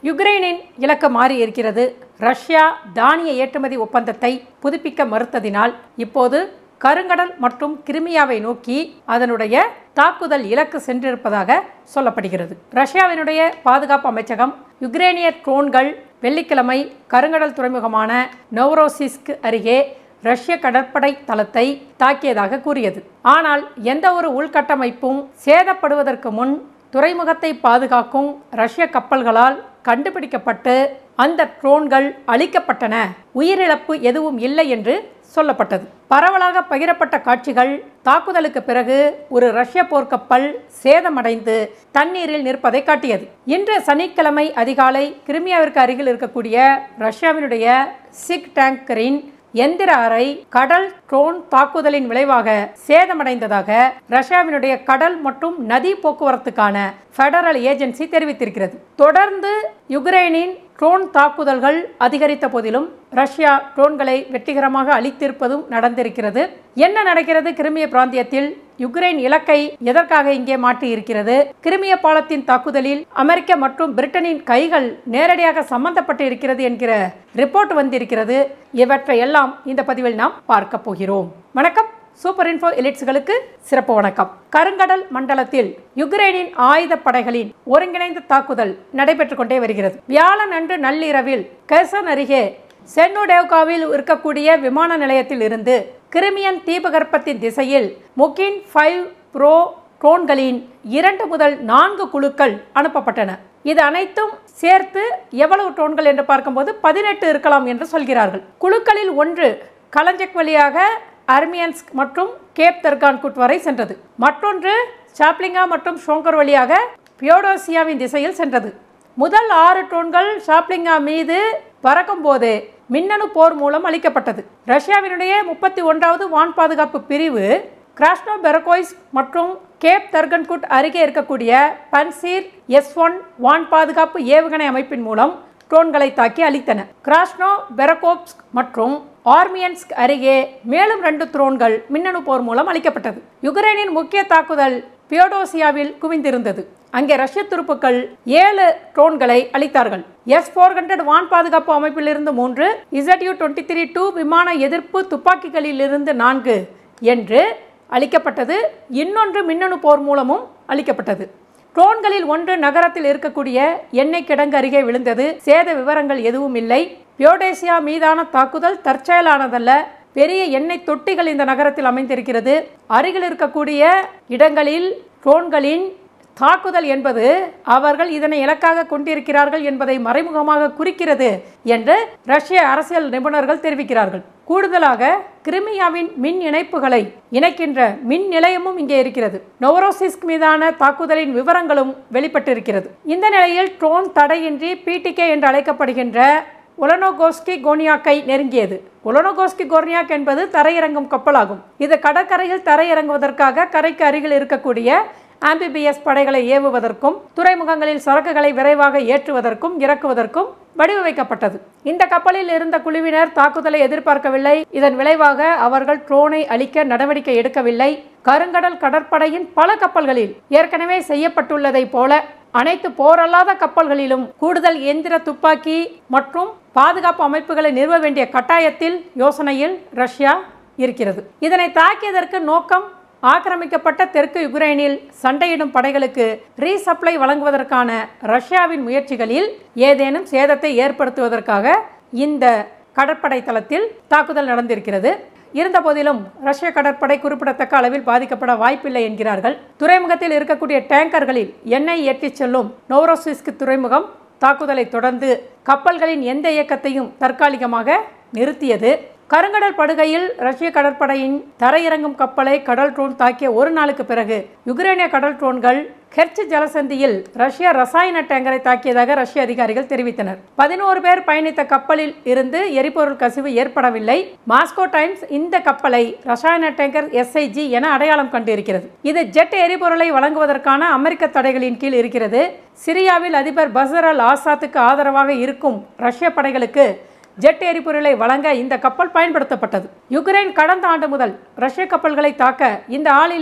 யுக்ரைனின் இலக்கு மாறி இருக்கிறது ரஷ்யா தானிய ஏற்றுமதி ஒப்பந்தத்தை புதுப்பிக்க மறுத்ததினால் இப்போது கருங்கடல் மற்றும் கிரிமியாவை நோக்கி அதனுடைய தாக்குதல் இலக்கு சென்றிருப்பதாக சொல்லப்படுகிறது ரஷ்யாவினுடைய பாதுகாப்பு அமைச்சகம் யுக்ரேனிய ட்ரோன்கள் வெள்ளிக்கிழமை கருங்கடல் துறைமுகமான நோவரோசிஸ்க் அருகே ரஷ்ய கடற்படை தளத்தை தாக்கியதாக கூறியது ஆனால் எந்த ஒரு உள்கட்டமைப்பும் சேதப்படுவதற்கு முன் துறைமுகத்தை பாதுகாக்கும் ரஷ்ய கப்பல்களால் கண்டுபிடிக்கப்பட்டு அந்த ட்ரோன்கள் அழிக்கப்பட்டன உயிரிழப்பு எதுவும் இல்லை என்று சொல்லப்பட்டது பரவலாக பகிரப்பட்ட காட்சிகள் தாக்குதலுக்கு பிறகு ஒரு ரஷ்ய போர்க்கப்பல் சேதமடைந்து தண்ணீரில் நிற்பதை காட்டியது இன்று சனிக்கிழமை அதிகாலை கிரிமியாவிற்கு அருகில் இருக்கக்கூடிய ரஷ்யாவினுடைய சிக் டேங்கரின் எந்திர அறை கடல் ட்ரோன் தாக்குதலின் விளைவாக சேதமடைந்ததாக ரஷ்யாவினுடைய கடல் மற்றும் நதி போக்குவரத்துக்கான ஃபெடரல் ஏஜென்சி தெரிவித்திருக்கிறது தொடர்ந்து யுக்ரைனின் ட்ரோன் தாக்குதல்கள் அதிகரித்த போதிலும் ரஷ்யா ட்ரோன்களை வெற்றிகரமாக அழித்திருப்பதும் நடந்திருக்கிறது என்ன நடக்கிறது கிரிமிய பிராந்தியத்தில் யுக்ரைன் இலக்கை எதற்காக இங்கே மாற்றி இருக்கிறது கிரிமிய பாலத்தின் தாக்குதலில் அமெரிக்க மற்றும் பிரிட்டனின் கைகள் நேரடியாக சம்பந்தப்பட்டு இருக்கிறது என்கிற ரிப்போர்ட் வந்திருக்கிறது இவற்றை எல்லாம் இந்த பதிவில் நாம் பார்க்க போகிறோம் வணக்கம் சூப்பர் இன்ஃபோ எலிட்ஸ்களுக்கு சிறப்பு வணக்கம் கருங்கடல் மண்டலத்தில் யுக்ரைனின் ஆயுத படைகளின் ஒருங்கிணைந்த தாக்குதல் நடைபெற்றுக் கொண்டே வருகிறது வியாழன் அன்று நள்ளிரவில் கெர்சன் அருகே சென்னோடேவ்காவில் இருக்கக்கூடிய விமான நிலையத்தில் இருந்து கிரிமியன் தீபகற்பத்தின் திசையில் முக்கின் ஃபைவ் ப்ரோ ட்ரோன்களின் இரண்டு முதல் நான்கு குழுக்கள் அனுப்பப்பட்டன இது அனைத்தும் சேர்த்து எவ்வளவு ட்ரோன்கள் என்று பார்க்கும்போது பதினெட்டு இருக்கலாம் என்று சொல்கிறார்கள் குழுக்களில் ஒன்று கலஞ்சக் வழியாக அர்மியன்ஸ்க் மற்றும் கேப் தர்கான்குட் வரை சென்றது மற்றொன்று சாப்லிங்கா மற்றும் ஷோங்கர் வழியாக பியோடோசியாவின் திசையில் சென்றது முதல் ஆறு ட்ரோன்கள் ஷாப்லிங்கா மீது பறக்கும்போது மின்னணு போர் மூலம் அளிக்கப்பட்டது ரஷ்யாவினுடைய முப்பத்தி ஒன்றாவது வான் பாதுகாப்பு பிரிவு கிராஸ்னோ பெரகோய்ஸ் மற்றும் கேப் தர்கன்குட் அருகே இருக்கக்கூடிய பன்சீர் எஸ் ஒன் வான் பாதுகாப்பு ஏவுகணை அமைப்பின் மூலம் ட்ரோன்களை தாக்கி அழித்தன கிராஸ்னோ பெரகோப்ஸ்க் மற்றும் ஆர்மியன்ஸ்க் அருகே மேலும் ரெண்டு ட்ரோன்கள் மின்னணு போர் மூலம் அளிக்கப்பட்டது யுக்ரைனின் முக்கிய தாக்குதல் பியோடோசியாவில் குவிந்திருந்தது அங்கே ரஷ்ய துருப்புக்கள் ஏழு ட்ரோன்களை அளித்தார்கள் எஸ் ஃபோர் ஹண்ட்ரட் வான் பாதுகாப்பு அமைப்பிலிருந்து மூன்று இசட்யூ டுவெண்ட்டி த்ரீ டூ விமான எதிர்ப்பு துப்பாக்கிகளிலிருந்து நான்கு என்று அளிக்கப்பட்டது இன்னொன்று மின்னணு போர் மூலமும் அளிக்கப்பட்டது ட்ரோன்களில் ஒன்று நகரத்தில் இருக்கக்கூடிய எண்ணெய் கிடங்கு அருகே விழுந்தது சேத விவரங்கள் எதுவும் இல்லை பியோடேசியா மீதான தாக்குதல் தற்செயலானதல்ல பெரிய எண்ணெய் தொட்டிகள் இந்த நகரத்தில் அமைந்திருக்கிறது அருகில் இருக்கக்கூடிய இடங்களில் ட்ரோன்களின் தாக்குதல் என்பது அவர்கள் இதனை இலக்காக கொண்டிருக்கிறார்கள் என்பதை மறைமுகமாக குறிக்கிறது என்று ரஷ்ய அரசியல் நிபுணர்கள் தெரிவிக்கிறார்கள் கூடுதலாக கிரிமியாவின் மின் இணைப்புகளை இணைக்கின்ற மின் நிலையமும் இங்கே இருக்கிறது நோவரோசிஸ்க் மீதான தாக்குதலின் விவரங்களும் வெளிப்பட்டிருக்கிறது இந்த நிலையில் ட்ரோன் தடையின்றி பிடிகே என்று அழைக்கப்படுகின்ற உலனோகோஸ்கி கோனியாக்கை நெருங்கியது உலனோகோஸ்கி கோர்னியாக் என்பது தரையிறங்கும் கப்பலாகும் இது கடற்கரையில் தரையிறங்குவதற்காக கரைக்கு அருகில் இருக்கக்கூடிய ஆம்பிபிஎஸ் படைகளை ஏவுவதற்கும் துறைமுகங்களில் சரக்குகளை விரைவாக ஏற்றுவதற்கும் இறக்குவதற்கும் வடிவமைக்கப்பட்டது இந்த கப்பலில் இருந்த குழுவினர் தாக்குதலை எதிர்பார்க்கவில்லை இதன் விளைவாக அவர்கள் ட்ரோனை அழிக்க நடவடிக்கை எடுக்கவில்லை கருங்கடல் கடற்படையின் பல கப்பல்களில் ஏற்கனவே செய்யப்பட்டுள்ளதைப் போல அனைத்து போரல்லாத கப்பல்களிலும் கூடுதல் எந்திர துப்பாக்கி மற்றும் பாதுகாப்பு அமைப்புகளை நிறுவ வேண்டிய கட்டாயத்தில் யோசனையில் ரஷ்யா இருக்கிறது இதனை தாக்கியதற்கு நோக்கம் ஆக்கிரமிக்கப்பட்ட தெற்கு யுக்ரைனில் சண்டையிடும் படைகளுக்கு ரீசப்ளை வழங்குவதற்கான ரஷ்யாவின் முயற்சிகளில் ஏதேனும் சேதத்தை ஏற்படுத்துவதற்காக இந்த கடற்படை தளத்தில் தாக்குதல் நடந்திருக்கிறது இருந்தபோதிலும் ரஷ்ய கடற்படை குறிப்பிடத்தக்க அளவில் பாதிக்கப்பட வாய்ப்பில்லை என்கிறார்கள் துறைமுகத்தில் இருக்கக்கூடிய டேங்கர்களில் எண்ணெய் ஏற்றிச் செல்லும் நோரோசிஸ்க் துறைமுகம் தாக்குதலை தொடர்ந்து கப்பல்களின் எந்த இயக்கத்தையும் தற்காலிகமாக நிறுத்தியது கருங்கடல் படுகையில் ரஷ்ய கடற்படையின் தரையிறங்கும் கப்பலை கடல் ட்ரோன் தாக்கிய ஒரு நாளுக்கு பிறகு யுக்ரைனிய கடல் ட்ரோன்கள் கெர்ச் ஜலசந்தியில் ரஷ்ய ரசாயன டேங்கரை தாக்கியதாக ரஷ்ய அதிகாரிகள் தெரிவித்தனர் பதினோரு பேர் பயணித்த கப்பலில் இருந்து எரிபொருள் கசிவு ஏற்படவில்லை மாஸ்கோ டைம்ஸ் இந்த கப்பலை ரசாயன டேங்கர் எஸ்ஐஜி என அடையாளம் கண்டிருக்கிறது இது ஜெட் எரிபொருளை வழங்குவதற்கான அமெரிக்க தடைகளின் கீழ் இருக்கிறது சிரியாவில் அதிபர் பசர் அல் ஆசாத்துக்கு ஆதரவாக இருக்கும் ரஷ்ய படைகளுக்கு ஜெட் எரிபொருளை வழங்க இந்த கப்பல் பயன்படுத்தப்பட்டது யுக்ரைன் கடந்த ஆண்டு முதல் ரஷ்ய கப்பல்களை தாக்க இந்த ஆளில்லா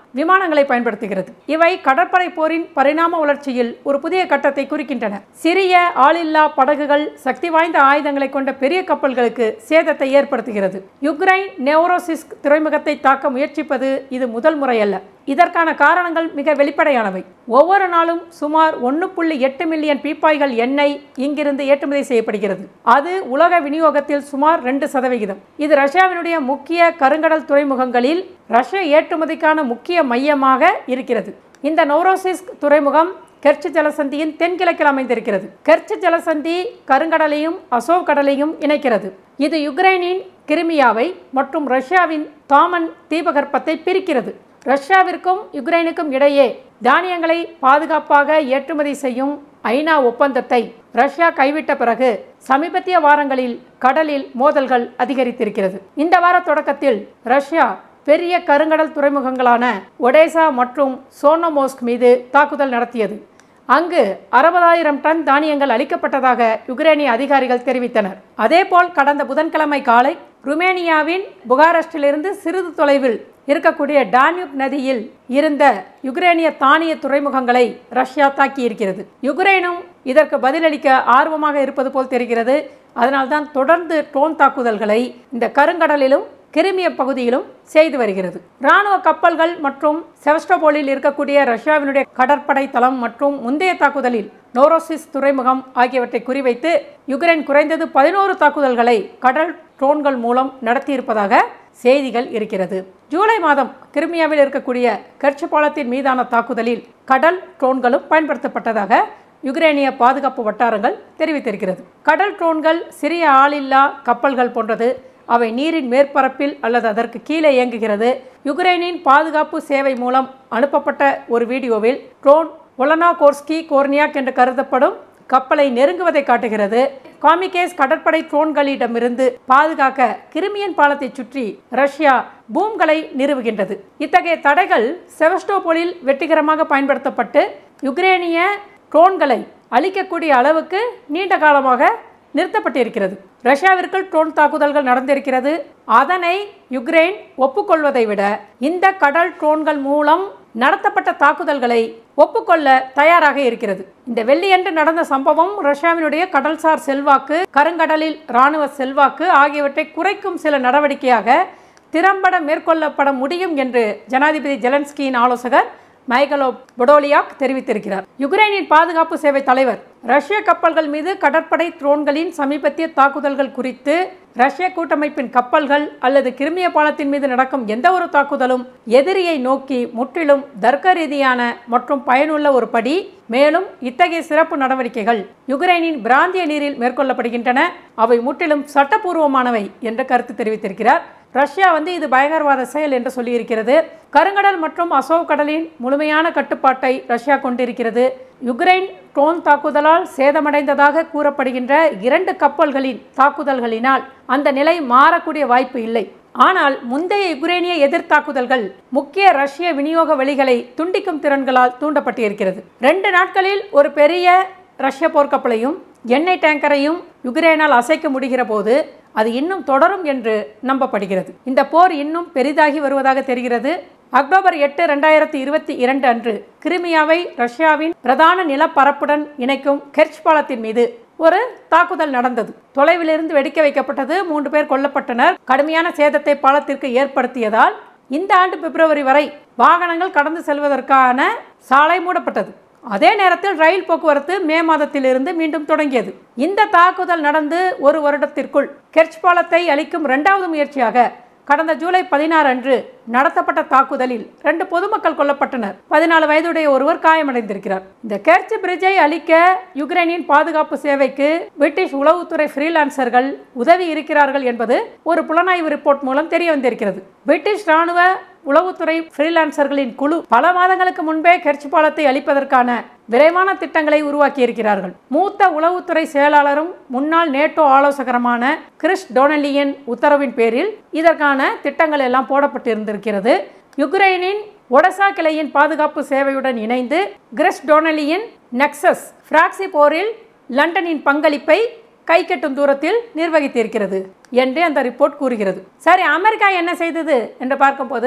விமானங்களை பயன்படுத்துகிறது இவை கடற்படை போரின் பரிணாம வளர்ச்சியில் ஒரு புதிய கட்டத்தை குறிக்கின்றன சிறிய ஆளில்லா படகுகள் சக்தி வாய்ந்த ஆயுதங்களை கொண்ட பெரிய கப்பல்களுக்கு சேதத்தை ஏற்படுத்துகிறது யுக்ரைன் நெவரோசிஸ்க் துறைமுகத்தை தாக்க முயற்சிப்பது இது முதல் முறையல்ல இதற்கான காரணங்கள் மிக வெளிப்படையானவை ஒவ்வொரு நாளும் சுமார் ஒன்று புள்ளி எட்டு மில்லியன் பீப்பாய்கள் எண்ணெய் இங்கிருந்து ஏற்றுமதி செய்யப்படுகிறது அது உலக விநியோகத்தில் சுமார் ரெண்டு சதவிகிதம் இது ரஷ்யாவினுடைய முக்கிய கருங்கடல் துறைமுகங்களில் ரஷ்ய ஏற்றுமதிக்கான முக்கிய மையமாக இருக்கிறது இந்த நோரோசிஸ்க் துறைமுகம் கெர்ச் ஜலசந்தியின் தென்கிழக்கில் அமைந்திருக்கிறது கெர்ச் ஜலசந்தி கருங்கடலையும் அசோவ் கடலையும் இணைக்கிறது இது யுக்ரைனின் கிரிமியாவை மற்றும் ரஷ்யாவின் தாமன் தீபகற்பத்தை பிரிக்கிறது ரஷ்யாவிற்கும் யுக்ரைனுக்கும் இடையே தானியங்களை பாதுகாப்பாக ஏற்றுமதி செய்யும் ஐநா ஒப்பந்தத்தை ரஷ்யா கைவிட்ட பிறகு சமீபத்திய வாரங்களில் கடலில் மோதல்கள் அதிகரித்திருக்கிறது இந்த வார தொடக்கத்தில் ரஷ்யா பெரிய கருங்கடல் துறைமுகங்களான ஒடேசா மற்றும் சோனோமோஸ்க் மீது தாக்குதல் நடத்தியது அங்கு அறுபதாயிரம் டன் தானியங்கள் அளிக்கப்பட்டதாக யுக்ரேனிய அதிகாரிகள் தெரிவித்தனர் அதேபோல் கடந்த புதன்கிழமை காலை ருமேனியாவின் புகாரெஸ்டிலிருந்து சிறிது தொலைவில் இருக்கக்கூடிய டான்யூப் நதியில் இருந்த யுக்ரேனிய தானிய துறைமுகங்களை ரஷ்யா தாக்கியிருக்கிறது யுக்ரைனும் இதற்கு பதிலளிக்க ஆர்வமாக இருப்பது போல் தெரிகிறது அதனால்தான் தொடர்ந்து ட்ரோன் தாக்குதல்களை இந்த கருங்கடலிலும் கிரிமிய பகுதியிலும் செய்து வருகிறது ராணுவ கப்பல்கள் மற்றும் செவஸ்டோபோலில் இருக்கக்கூடிய ரஷ்யாவினுடைய கடற்படை தளம் மற்றும் முந்தைய தாக்குதலில் நோரோசிஸ் துறைமுகம் ஆகியவற்றை குறிவைத்து யுக்ரைன் குறைந்தது பதினோரு தாக்குதல்களை கடல் ட்ரோன்கள் மூலம் நடத்தியிருப்பதாக செய்திகள் இருக்கிறது ஜூலை மாதம் கிரிமியாவில் இருக்கக்கூடிய கர்ச் பாலத்தின் மீதான தாக்குதலில் கடல் ட்ரோன்களும் பயன்படுத்தப்பட்டதாக யுக்ரேனிய பாதுகாப்பு வட்டாரங்கள் தெரிவித்திருக்கிறது கடல் ட்ரோன்கள் சிறிய ஆளில்லா கப்பல்கள் போன்றது அவை நீரின் மேற்பரப்பில் அல்லது அதற்கு கீழே இயங்குகிறது யுக்ரைனின் பாதுகாப்பு சேவை மூலம் அனுப்பப்பட்ட ஒரு வீடியோவில் ட்ரோன் ஒலனாகோர்ஸ்கி கோர்னியாக் என்று கருதப்படும் கப்பலை நெருங்குவதை காட்டுகிறது காமிகேஸ் கடற்படை ட்ரோன்களிடமிருந்து பாதுகாக்க கிரிமியன் பாலத்தை சுற்றி ரஷ்யா பூம்களை நிறுவுகின்றது இத்தகைய தடைகள் செவஸ்டோபோலில் வெற்றிகரமாக பயன்படுத்தப்பட்டு யுக்ரேனிய ட்ரோன்களை அழிக்கக்கூடிய அளவுக்கு நீண்ட காலமாக நிறுத்தப்பட்டிருக்கிறது ரஷ்யாவிற்குள் ட்ரோன் தாக்குதல்கள் நடந்திருக்கிறது அதனை யுக்ரைன் ஒப்புக்கொள்வதை விட இந்த கடல் ட்ரோன்கள் மூலம் நடத்தப்பட்ட தாக்குதல்களை ஒப்புக்கொள்ள தயாராக இருக்கிறது இந்த வெள்ளியன்று நடந்த சம்பவம் ரஷ்யாவினுடைய கடல்சார் செல்வாக்கு கருங்கடலில் இராணுவ செல்வாக்கு ஆகியவற்றை குறைக்கும் சில நடவடிக்கையாக திறம்பட மேற்கொள்ளப்பட முடியும் என்று ஜனாதிபதி ஜெலன்ஸ்கியின் ஆலோசகர் மைகலோ பொடோலியாக் தெரிவித்திருக்கிறார் யுக்ரைனின் பாதுகாப்பு சேவை தலைவர் ரஷ்ய கப்பல்கள் மீது கடற்படை ட்ரோன்களின் சமீபத்திய தாக்குதல்கள் குறித்து ரஷ்ய கூட்டமைப்பின் கப்பல்கள் அல்லது கிரிமிய பாலத்தின் மீது நடக்கும் எந்த ஒரு தாக்குதலும் எதிரியை நோக்கி முற்றிலும் தர்க்க ரீதியான மற்றும் பயனுள்ள ஒரு படி மேலும் இத்தகைய சிறப்பு நடவடிக்கைகள் யுக்ரைனின் பிராந்திய நீரில் மேற்கொள்ளப்படுகின்றன அவை முற்றிலும் சட்டப்பூர்வமானவை என்று கருத்து தெரிவித்திருக்கிறார் ரஷ்யா வந்து இது பயங்கரவாத செயல் என்று சொல்லியிருக்கிறது கருங்கடல் மற்றும் அசோவ் கடலின் முழுமையான கட்டுப்பாட்டை ரஷ்யா கொண்டிருக்கிறது யுக்ரைன் ட்ரோன் தாக்குதலால் சேதமடைந்ததாக கூறப்படுகின்ற இரண்டு கப்பல்களின் தாக்குதல்களினால் அந்த நிலை மாறக்கூடிய வாய்ப்பு இல்லை ஆனால் முந்தைய யுக்ரேனிய எதிர்த்தாக்குதல்கள் முக்கிய ரஷ்ய விநியோக வழிகளை துண்டிக்கும் திறன்களால் தூண்டப்பட்டிருக்கிறது ரெண்டு நாட்களில் ஒரு பெரிய ரஷ்ய போர்க்கப்பலையும் எண்ணெய் டேங்கரையும் யுக்ரேனால் அசைக்க முடிகிற போது அது இன்னும் தொடரும் என்று நம்பப்படுகிறது இந்த போர் இன்னும் பெரிதாகி வருவதாக தெரிகிறது அக்டோபர் எட்டு ரெண்டாயிரத்தி இருபத்தி இரண்டு அன்று கிரிமியாவை ரஷ்யாவின் பிரதான நிலப்பரப்புடன் இணைக்கும் கெர்ச் பாலத்தின் மீது ஒரு தாக்குதல் நடந்தது தொலைவிலிருந்து வெடிக்க வைக்கப்பட்டது மூன்று பேர் கொல்லப்பட்டனர் கடுமையான சேதத்தை பாலத்திற்கு ஏற்படுத்தியதால் இந்த ஆண்டு பிப்ரவரி வரை வாகனங்கள் கடந்து செல்வதற்கான சாலை மூடப்பட்டது அதே நேரத்தில் ரயில் போக்குவரத்து மே மாதத்திலிருந்து மீண்டும் தொடங்கியது இந்த தாக்குதல் நடந்து ஒரு வருடத்திற்குள் கெர்ச் பாலத்தை அளிக்கும் இரண்டாவது முயற்சியாக கடந்த ஜூலை பதினாறு அன்று நடத்தப்பட்ட தாக்குதலில் ரெண்டு பொதுமக்கள் கொல்லப்பட்டனர் பதினாலு வயதுடைய ஒருவர் காயமடைந்திருக்கிறார் இந்த கெர்ச் பிரிட்ஜை அளிக்க யுக்ரைனின் பாதுகாப்பு சேவைக்கு பிரிட்டிஷ் உளவுத்துறை ஃப்ரீலான்சர்கள் உதவி இருக்கிறார்கள் என்பது ஒரு புலனாய்வு ரிப்போர்ட் மூலம் தெரிய வந்திருக்கிறது பிரிட்டிஷ் ராணுவ உளவுத்துறை ஃப்ரீலான்சர்களின் குழு பல மாதங்களுக்கு முன்பே கெர்ச் பாலத்தை அளிப்பதற்கான விரைவான திட்டங்களை உருவாக்கி இருக்கிறார்கள் மூத்த உளவுத்துறை செயலாளரும் முன்னாள் நேட்டோ ஆலோசகருமான கிறிஸ் டோனலியன் உத்தரவின் பேரில் இதற்கான திட்டங்கள் எல்லாம் போடப்பட்டிருந்திருக்கிறது யுக்ரைனின் ஒடசா கிளையின் பாதுகாப்பு சேவையுடன் இணைந்து கிறிஸ் டோனலியின் நெக்சஸ் பிராக்சி போரில் லண்டனின் பங்களிப்பை கை கட்டும் தூரத்தில் நிர்வகித்திருக்கிறது என்று அந்த ரிப்போர்ட் கூறுகிறது சரி அமெரிக்கா என்ன செய்தது என்று பார்க்கும்போது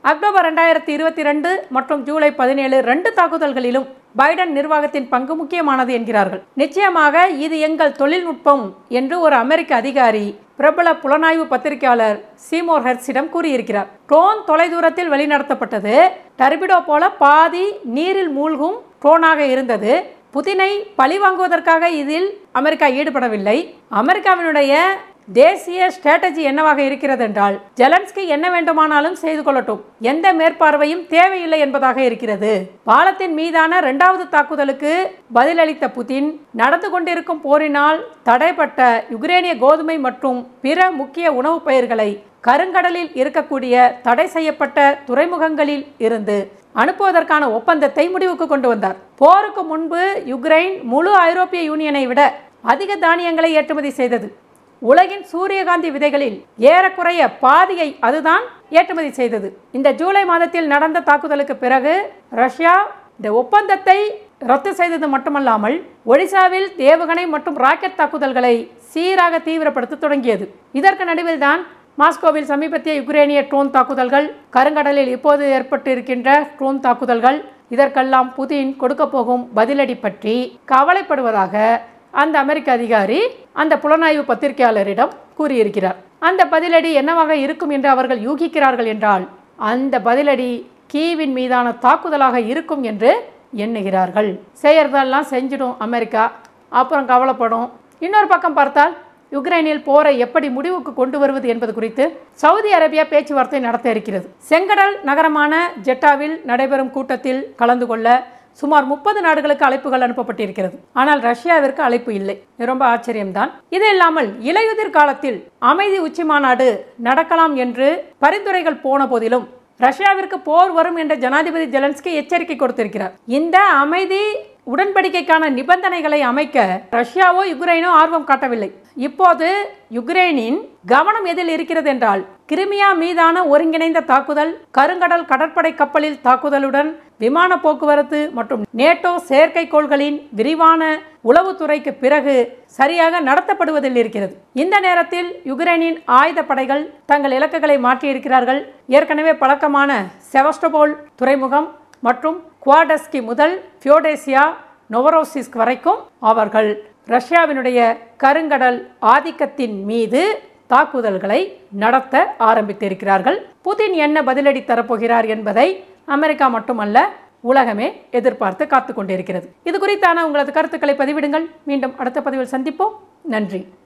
அக்டோபர் ரெண்டாயிரத்தி இருபத்தி ரெண்டு மற்றும் ஜூலை பதினேழு ரெண்டு தாக்குதல்களிலும் பைடன் நிர்வாகத்தின் பங்கு முக்கியமானது என்கிறார்கள் நிச்சயமாக இது எங்கள் தொழில்நுட்பம் என்று ஒரு அமெரிக்க அதிகாரி பிரபல புலனாய்வு பத்திரிகையாளர் சீமோர் ஹெர்ஸிடம் கூறியிருக்கிறார் ட்ரோன் தொலைதூரத்தில் வழிநடத்தப்பட்டது டர்பிடோ போல பாதி நீரில் மூழ்கும் ட்ரோனாக இருந்தது புதினை பழிவாங்குவதற்காக இதில் அமெரிக்கா ஈடுபடவில்லை அமெரிக்காவினுடைய தேசிய ஸ்ட்ராட்டஜி என்னவாக இருக்கிறது என்றால் ஜெலன்ஸ்கி என்ன வேண்டுமானாலும் செய்து கொள்ளட்டும் எந்த மேற்பார்வையும் தேவையில்லை என்பதாக இருக்கிறது பாலத்தின் மீதான இரண்டாவது தாக்குதலுக்கு பதிலளித்த புதின் நடந்து கொண்டிருக்கும் போரினால் தடைப்பட்ட யுக்ரேனிய கோதுமை மற்றும் பிற முக்கிய உணவுப் பயிர்களை கருங்கடலில் இருக்கக்கூடிய தடை செய்யப்பட்ட துறைமுகங்களில் இருந்து அனுப்புவதற்கான ஒப்பந்தத்தை முடிவுக்கு கொண்டு வந்தார் போருக்கு முன்பு யுக்ரைன் முழு ஐரோப்பிய யூனியனை விட அதிக தானியங்களை ஏற்றுமதி செய்தது உலகின் சூரியகாந்தி விதைகளில் ஏறக்குறைய பாதியை அதுதான் ஏற்றுமதி செய்தது இந்த ஜூலை மாதத்தில் நடந்த தாக்குதலுக்கு பிறகு ரஷ்யா இந்த ஒப்பந்தத்தை ரத்து செய்தது மட்டுமல்லாமல் ஒடிசாவில் ஏவுகணை மற்றும் ராக்கெட் தாக்குதல்களை சீராக தீவிரப்படுத்த தொடங்கியது இதற்கு நடுவில் தான் மாஸ்கோவில் சமீபத்திய யுக்ரேனிய ட்ரோன் தாக்குதல்கள் கருங்கடலில் இப்போது ஏற்பட்டு இருக்கின்ற ட்ரோன் தாக்குதல்கள் இதற்கெல்லாம் புதின் கொடுக்க போகும் பதிலடி பற்றி கவலைப்படுவதாக அந்த அமெரிக்க அதிகாரி அந்த புலனாய்வு பத்திரிகையாளரிடம் கூறியிருக்கிறார் அந்த பதிலடி என்னவாக இருக்கும் என்று அவர்கள் யூகிக்கிறார்கள் என்றால் அந்த பதிலடி கீவின் மீதான தாக்குதலாக இருக்கும் என்று எண்ணுகிறார்கள் செய்யறதெல்லாம் செஞ்சிடும் அமெரிக்கா அப்புறம் கவலைப்படும் இன்னொரு பக்கம் பார்த்தால் யுக்ரைனில் போரை எப்படி முடிவுக்கு கொண்டு வருவது என்பது குறித்து சவுதி அரேபியா பேச்சுவார்த்தை நடத்த இருக்கிறது செங்கடல் நகரமான ஜெட்டாவில் நடைபெறும் கூட்டத்தில் கலந்து கொள்ள சுமார் முப்பது நாடுகளுக்கு அழைப்புகள் அனுப்பப்பட்டிருக்கிறது ஆனால் ரஷ்யாவிற்கு அழைப்பு இல்லை இது ரொம்ப ஆச்சரியம்தான் இது இல்லாமல் இலையுதிர் காலத்தில் அமைதி உச்சி மாநாடு நடக்கலாம் என்று பரிந்துரைகள் போன போதிலும் ரஷ்யாவிற்கு போர் வரும் என்ற ஜனாதிபதி ஜெலன்ஸ்கி எச்சரிக்கை கொடுத்திருக்கிறார் இந்த அமைதி உடன்படிக்கைக்கான நிபந்தனைகளை அமைக்க ரஷ்யாவோ யுக்ரைனோ ஆர்வம் காட்டவில்லை இப்போது யுக்ரைனின் கவனம் எதில் இருக்கிறது என்றால் கிரிமியா மீதான ஒருங்கிணைந்த தாக்குதல் கருங்கடல் கடற்படை கப்பலில் தாக்குதலுடன் விமான போக்குவரத்து மற்றும் நேட்டோ செயற்கைக்கோள்களின் விரிவான உளவுத்துறைக்கு பிறகு சரியாக நடத்தப்படுவதில் இருக்கிறது இந்த நேரத்தில் யுக்ரைனின் ஆயுத படைகள் தங்கள் இலக்குகளை மாற்றியிருக்கிறார்கள் ஏற்கனவே பழக்கமான செவஸ்டபோல் துறைமுகம் மற்றும் குவாடஸ்கி முதல் ஃபியோடேசியா நொவரோசிஸ்க் வரைக்கும் அவர்கள் ரஷ்யாவினுடைய கருங்கடல் ஆதிக்கத்தின் மீது தாக்குதல்களை நடத்த ஆரம்பித்திருக்கிறார்கள் புதின் என்ன பதிலடி தரப்போகிறார் என்பதை அமெரிக்கா மட்டுமல்ல உலகமே எதிர்பார்த்து காத்து கொண்டிருக்கிறது இது குறித்தான உங்களது கருத்துக்களை பதிவிடுங்கள் மீண்டும் அடுத்த பதிவில் சந்திப்போம் நன்றி